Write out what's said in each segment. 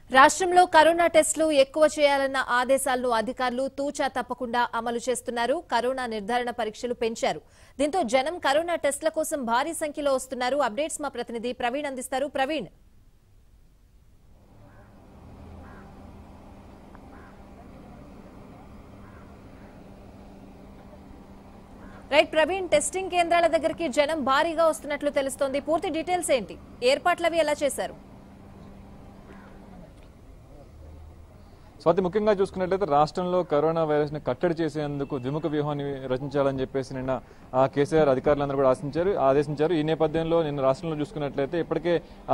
రాష్ట్రంలో కరోనా టెస్టులు ఎక్కువ చేయాలన్న ఆదేశాలను అధికారులు తూచా తప్పకుండా అమలు చేస్తున్నారు కరోనా నిర్ధారణ పరీక్షలు పెంచారు దీంతో జనం కరోనా టెస్టుల కోసం భారీ సంఖ్యలో వస్తున్నారు అప్డేట్స్ మా ప్రతినిధి ప్రవీణ్ అందిస్తారు ప్రవీణ్ రైట్ ప్రవీణ్ టెస్టింగ్ కేంద్రాల దగ్గరికి జనం భారీగా వస్తున్నట్లు తెలుస్తోంది పూర్తి డీటెయిల్స్ ఏంటి ఏర్పాట్లవి ఎలా చేశారు స్వాతి ముఖ్యంగా చూసుకున్నట్లయితే రాష్ట్రంలో కరోనా వైరస్ ని కట్టడి చేసేందుకు ద్విముఖ వ్యూహాన్ని రచించాలని చెప్పేసి నిన్న ఆ కేసీఆర్ అధికారులందరూ కూడా ఆశించారు ఆదేశించారు ఈ నేపథ్యంలో నిన్న రాష్ట్రంలో చూసుకున్నట్లయితే ఇప్పటికే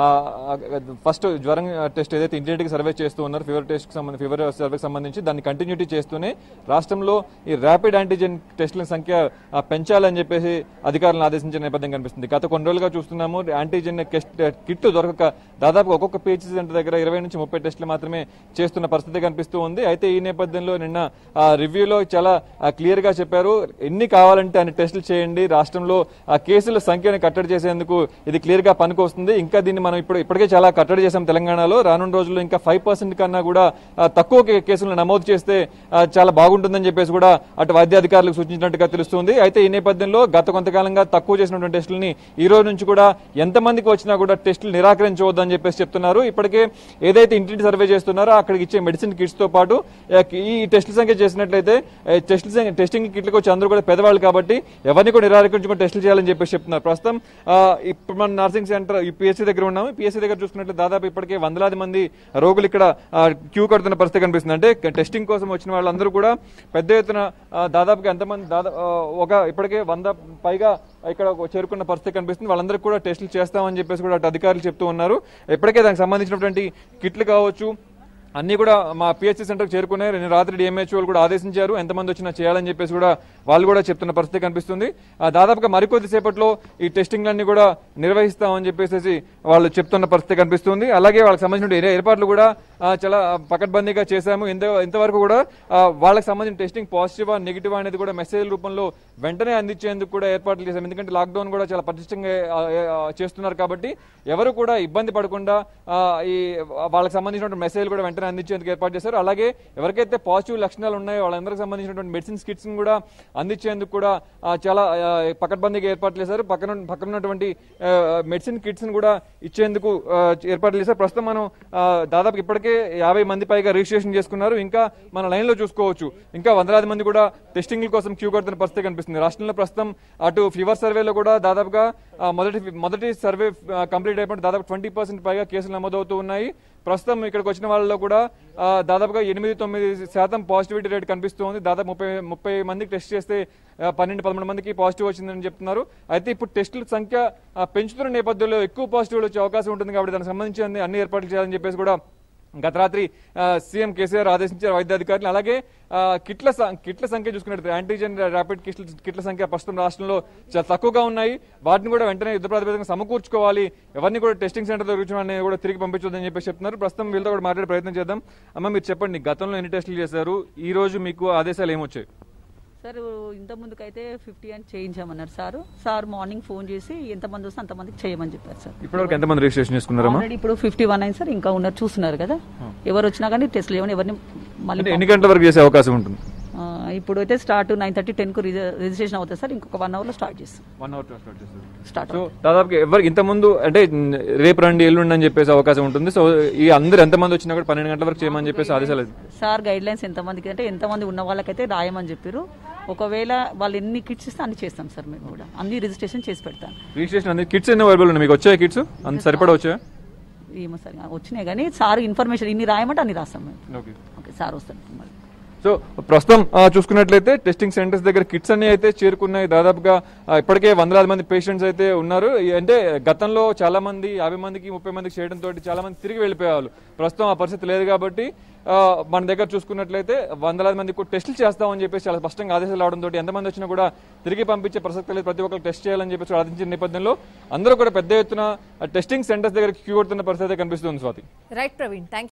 ఫస్ట్ జ్వరం టెస్ట్ ఏదైతే ఇంటింటికి సర్వే చేస్తూ ఉన్నారు ఫీవర్ టెస్ట్ సంబంధించి ఫీవర్ సర్వేకి సంబంధించి దాన్ని కంటిన్యూటీ చేస్తూనే రాష్ట్రంలో ఈ ర్యాపిడ్ యాంటీజెన్ టెస్టుల సంఖ్య ఆ, పెంచాలని చెప్పేసి అధికారులను ఆదేశించిన నేపథ్యం కనిపిస్తుంది గత కొన్ని రోజులుగా చూస్తున్నాము యాంటీజెన్ కిట్ దొరకక దాదాపు ఒక్కొక్క పిహెచ్సి సెంటర్ దగ్గర ఇరవై నుంచి ముప్పై టెస్టులు మాత్రమే చేస్తున్న పరిస్థితి కనిపిస్తూ ఉంది అయితే ఈ నేపథ్యంలో నిన్న ఆ, రివ్యూలో చాలా ఆ, క్లియర్ గా చెప్పారు ఎన్ని కావాలంటే అన్ని టెస్టులు చేయండి రాష్ట్రంలో ఆ కేసుల సంఖ్యను కట్టడి చేసేందుకు ఇది క్లియర్ గా పనికొస్తుంది ఇంకా దీన్ని మనం ఇప్పుడు ఇప్పటికే చాలా కట్టడి చేశాం తెలంగాణలో రానున్న రోజుల్లో ఇంకా ఫైవ్ పర్సెంట్ కన్నా కూడా ఆ, తక్కువ కే- కేసులను నమోదు చేస్తే ఆ, చాలా బాగుంటుందని చెప్పేసి కూడా అటు వైద్య అధికారులకు సూచించినట్టుగా తెలుస్తుంది అయితే ఈ నేపథ్యంలో గత కొంతకాలంగా తక్కువ చేసినటువంటి టెస్టులని ఈ రోజు నుంచి కూడా ఎంతమందికి వచ్చినా కూడా టెస్టులు నిరాకరించవద్దని చెప్పేసి చెప్తున్నారు ఇప్పటికే ఏదైతే ఇంటింటి సర్వే చేస్తున్నారో అక్కడికి ఇచ్చే మెడిసిన్ కిట్స్ తో పాటు ఆ, ఈ టెస్టుల సంఖ్య చేసినట్లయితే టెస్టుల సంఖ్య టెస్టింగ్ కిట్లకు వచ్చి అందరూ కూడా పెద్దవాళ్ళు కాబట్టి ఎవరిని కూడా నిరాకరించుకుని టెస్టులు చేయాలని చెప్పేసి చెప్తున్నారు ప్రస్తుతం ఆ, ఇప్పుడు మన నర్సింగ్ సెంటర్ ఈ పిఎస్సీ దగ్గర ఉన్నాము పిఎస్సీ దగ్గర చూసుకున్నట్లయితే దాదాపు ఇప్పటికే వందలాది మంది రోగులు ఇక్కడ ఆ, క్యూ కడుతున్న పరిస్థితి కనిపిస్తుంది అంటే టెస్టింగ్ కోసం వచ్చిన వాళ్ళందరూ కూడా పెద్ద ఎత్తున ఆ, దాదాపుగా ఎంతమంది దాదా ఆ, ఒక ఇప్పటికే వంద పైగా ఇక్కడ చేరుకున్న పరిస్థితి కనిపిస్తుంది వాళ్ళందరికీ కూడా టెస్టులు చేస్తామని చెప్పేసి కూడా అటు అధికారులు చెప్తూ ఉన్నారు ఇప్పటికే దానికి సంబంధించినటువంటి కిట్లు కావచ్చు అన్ని కూడా మా పిహెచ్సి సెంటర్కి చేరుకునే నిన్న రాత్రి డిఎంహెచ్ఓ కూడా ఆదేశించారు ఎంతమంది వచ్చినా చేయాలని చెప్పేసి కూడా వాళ్ళు కూడా చెప్తున్న పరిస్థితి కనిపిస్తుంది ఆ, దాదాపుగా మరికొద్ది సేపట్లో ఈ టెస్టింగ్లన్నీ కూడా నిర్వహిస్తామని చెప్పేసి వాళ్ళు చెప్తున్న పరిస్థితి కనిపిస్తుంది అలాగే వాళ్ళకి సంబంధించిన ఏ- ఏర్పాట్లు కూడా ఆ, చాలా పకడ్బందీగా చేశాము ఇంత ఇంతవరకు కూడా ఆ, వాళ్ళకి సంబంధించిన టెస్టింగ్ పాజిటివ్ నెగిటివ్ అనేది కూడా మెసేజ్ రూపంలో వెంటనే అందించేందుకు కూడా ఏర్పాట్లు చేశాం ఎందుకంటే లాక్డౌన్ కూడా చాలా పటిష్టంగా ఆ, ఆ, చేస్తున్నారు కాబట్టి ఎవరు కూడా ఇబ్బంది పడకుండా ఆ, ఈ వాళ్ళకి సంబంధించిన మెసేజ్ కూడా వెంటనే అందించేందుకు ఏర్పాటు చేశారు అలాగే ఎవరికైతే పాజిటివ్ లక్షణాలు ఉన్నాయో వాళ్ళందరికీ సంబంధించినటువంటి మెడిసిన్స్ కిట్స్ కూడా అందించేందుకు కూడా ఆ, చాలా ఆ, పకడ్బందీగా ఏర్పాట్లు చేశారు పక్కన పక్కన ఉన్నటువంటి మెడిసిన్ కిట్స్ కూడా ఇచ్చేందుకు ఆ, ఏర్పాట్లు చేశారు ప్రస్తుతం మనం ఆ, దాదాపు ఇప్పటికే యాభై మంది పైగా రిజిస్ట్రేషన్ చేసుకున్నారు ఇంకా మన లైన్ లో చూసుకోవచ్చు ఇంకా వందలాది మంది కూడా టెస్టింగ్ కోసం క్యూ కడుతున్న పరిస్థితి కనిపిస్తుంది రాష్ట్రంలో ప్రస్తుతం అటు ఫీవర్ సర్వేలో కూడా దాదాపుగా ఆ, మొదటి మొదటి సర్వే కంప్లీట్ అయిపోయిన దాదాపు ట్వంటీ పర్సెంట్ పైగా కేసులు నమోదవుతూ ఉన్నాయి ప్రస్తుతం ఇక్కడికి వచ్చిన వాళ్ళలో కూడా ఆ, దాదాపుగా ఎనిమిది తొమ్మిది శాతం పాజిటివిటీ రేట్ కనిపిస్తుంది దాదాపు ముప్పై ముప్పై మందికి టెస్ట్ చేస్తే ఆ, పన్నెండు పదమూడు మందికి పాజిటివ్ వచ్చిందని చెప్తున్నారు అయితే ఇప్పుడు టెస్టుల సంఖ్య ఆ, పెంచుతున్న నేపథ్యంలో ఎక్కువ పాజిటివ్ వచ్చే అవకాశం ఉంటుంది కాబట్టి దానికి సంబంధించి అన్ని- అన్ని ఏర్పాట్లు చేయాలని చెప్పేసి కూడా గత రాత్రి ఆ, సీఎం కేసీఆర్ ఆదేశించారు వైద్య అధికారులు అలాగే ఆ, కిట్ల సం- కిట్ల సంఖ్య చూసుకున్నట్టు యాంటీజెన్ ర్యాపిడ్ కిట్ల కిట్ల సంఖ్య ప్రస్తుతం రాష్ట్రంలో చాలా తక్కువగా ఉన్నాయి వాటిని కూడా వెంటనే యుద్ధ ప్రాతిపదికన సమకూర్చుకోవాలి ఎవరిని కూడా టెస్టింగ్ సెంటర్ దగ్గర కూర్చొని కూడా తిరిగి పంపించొద్దని చెప్పేసి చెప్తున్నారు ప్రస్తుతం వీళ్ళతో కూడా మాట్లాడే ప్రయత్నం చేద్దాం అమ్మ మీరు చెప్పండి గతంలో ఎన్ని టెస్టులు చేశారు ఈ రోజు మీకు ఆదేశాలు ఏమొచ్చాయి సార్ ఇంత ముందుకైతే ఫిఫ్టీ అని చేయించామన్నారు సార్ సార్ మార్నింగ్ ఫోన్ చేసి ఎంతమంది వస్తే అంతమందికి చేయమని చెప్పారు సార్ ఇప్పటివరకు ఎంతమంది రిజిస్ట్రేషన్ చేసుకున్నారమ్మా ఆల్రెడీ ఇప్పుడు ఫిఫ్టీ వన్ అయింది సార్ ఇంకా ఉన్నారు చూస్తున్నారు కదా ఎవరు వచ్చినా కానీ టెస్ట్లు ఏమని ఎవరిని మళ్ళీ అంటే ఎన్ని గంటల వరకు చేసే అవకాశం ఉంటుంది ఆ, ఇప్పుడు అయితే స్టార్ట్ నైన్ థర్టీ టెన్కు రిజిస్ట్రేషన్ అవుతుంది సార్ ఇంకొక వన్ అవర్లో స్టార్ట్ చేస్తాం వన్ అవర్ స్టార్ట్ చేస్తారు స్టార్ట్ సో దాదాపుగా ఎవరు ఇంత ముందు అంటే మ్, రేపు రండి ఎల్లుండి అని చెప్పేసి అవకాశం ఉంటుంది సో ఈ అందరు ఎంతమంది వచ్చినా కూడా పన్నెండు గంటల వరకు చేయమని చెప్పేసి ఆదేశాలు సార్ గైడ్ లైన్స్ ఎంతమందికి అంటే ఎంతమంది ఉన్న వాళ్ళకైతే రాయమని చెప్పారు ఒకవేళ వాళ్ళు ఎన్ని కిట్స్ ఇస్తే అన్ని చేస్తాం సార్ మేము కూడా అన్ని రిజిస్ట్రేషన్ చేసి పెడతాం రిజిస్ట్రేషన్ అనేది కిట్స్ ఎన్ని అవైలబుల్ ఉన్నాయి మీకు వచ్చాయి కిట్స్ అంత సరిపడా వచ్చాయా ఏమో సార్ వచ్చినాయి కానీ సార్ ఇన్ఫర్మేషన్ ఇన్ని రాయమంటే అన్ని రాస్తాం మేము ఓకే ఓకే సార్ వస్తాను మళ్ళీ సో ప్రస్తుతం ఆ, చూసుకున్నట్లయితే టెస్టింగ్ సెంటర్స్ దగ్గర కిట్స్ అన్ని అయితే చేరుకున్నాయి దాదాపుగా ఆ, ఇప్పటికే వందలాది మంది పేషెంట్స్ అయితే ఉన్నారు ఈ- అంటే గతంలో చాలా మంది యాభై మందికి ముప్పై మందికి చేయడం తోటి చాలా మంది తిరిగి వెళ్ళిపోయేవాళ్ళు ప్రస్తుతం ఆ పరిస్థితి లేదు కాబట్టి ఆ, మన దగ్గర చూసుకున్నట్లయితే వందలాది మందికి కూడా టెస్టులు చేస్తామని చెప్పేసి చాలా స్పష్టంగా ఆదేశాలు రావడం తోటి ఎంతమంది వచ్చినా కూడా తిరిగి పంపించే ప్రసక్తి లేదు ప్రతి ఒక్కరు టెస్ట్ చేయాలని చెప్పేసి ఆదేశించిన నేపథ్యంలో అందరూ కూడా పెద్ద ఎత్తున టెస్టింగ్ సెంటర్స్ దగ్గర క్యూ కొడుతున్న పరిస్థితి అయితే కనిపిస్తుంది స్వాతి రైట్ ప్రవీణ్ థ్యాంక్